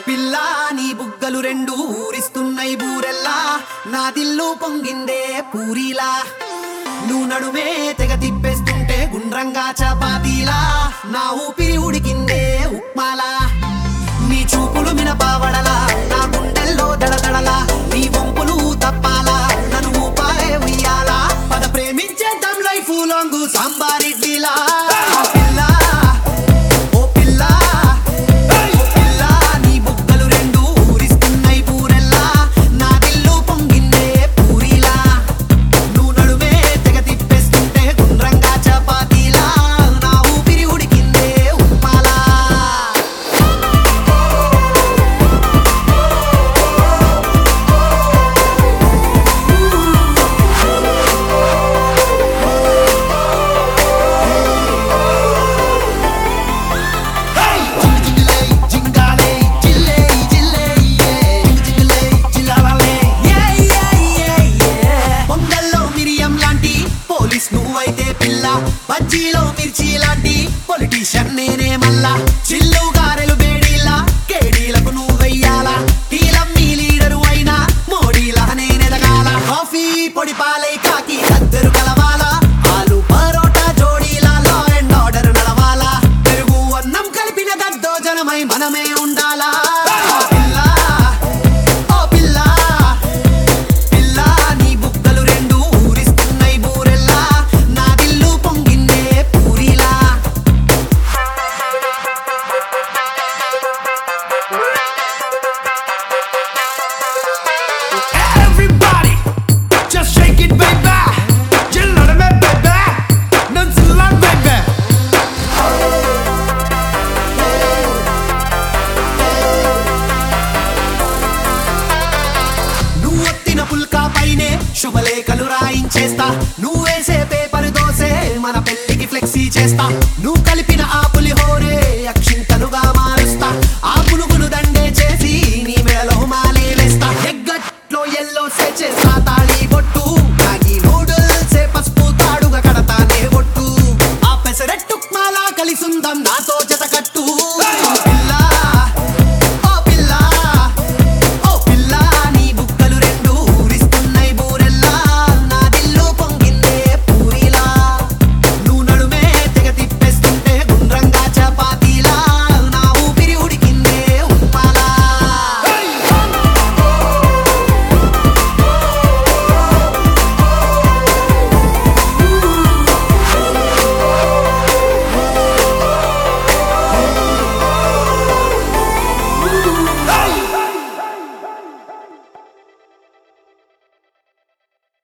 పిల్ల నీ బుగ్గలు రెండు ఊరిస్తున్నాయి బూరెల్లా నా దిల్లు పొంగిందే పూరిలా నువ్వు నడుమే తెగ తిప్పేస్తుంటే గుండ్రంగా చపాతీలా నా ఊపిరి ఉడికిందే ఉప్మాలా నీ చూపులు మినపావడలా నా గుండెల్లో దడదడలా నీ వంపులు తప్పాలా నన్ను ఊపాలే ఉయ్యాలా పద ప్రేమించేద్దాం లైఫ్ లాంగ్ సాంబారిడ్లీలా పిల్ల ఓ పిల్ల ఓ పిల్ల నీ బుగ్గలు రెండు ఊరిస్తున్నాయి పూరెల్లా నా దిల్లు పొంగిందే పూరిలా నువ్వు నడుమే తెగ తిప్పేస్తుంటే గుండ్రంగా చపాతీలా నా ఊపిరి ఉడికిందే ఉప్మాలా జింగిలే జింగాలే జిల్లే జిల్లే జింగిలే జిల్లాలే పొంగల్లో మిరియం లాంటి పోలీస్ నువ్వైతే పిల్ల బజ్జీలో మిర్చి లాంటి పొలిటీషియన్ నేనే మల్లా చిల్లు గారెలు బేడీలా కేడీలకు నువ్వెయ్యాలా కీలం మీ లీడరు అయినా మోడీలా నేనెదగాల కాఫీ పొడి పాలై కాకి కద్దరు కలవాలా ఆలు పరోటా జోడీలా లా అండ్ ఆర్డర్ నడవాలా పెరుగు అన్నం కలిపిన దద్దోజనమై మనమే ఉండాలా పిల్ల ఓ పిల్ల పిల్ల నీ బుగ్గలు రెండు ఊరిస్తున్నాయి బూరెల్లా నా దిల్లు పొంగిందే పూరిలా Everybody, just shake it, baby. You love me, baby. Dancing like baby. నువ్వొత్తిన పుల్కా పైనే శుభలేఖలు రాయించేస్తా నువ్వేసే పేపర్ దోసే మన పెళ్లికి ఫ్లెక్సీ చేస్తా నువ్వు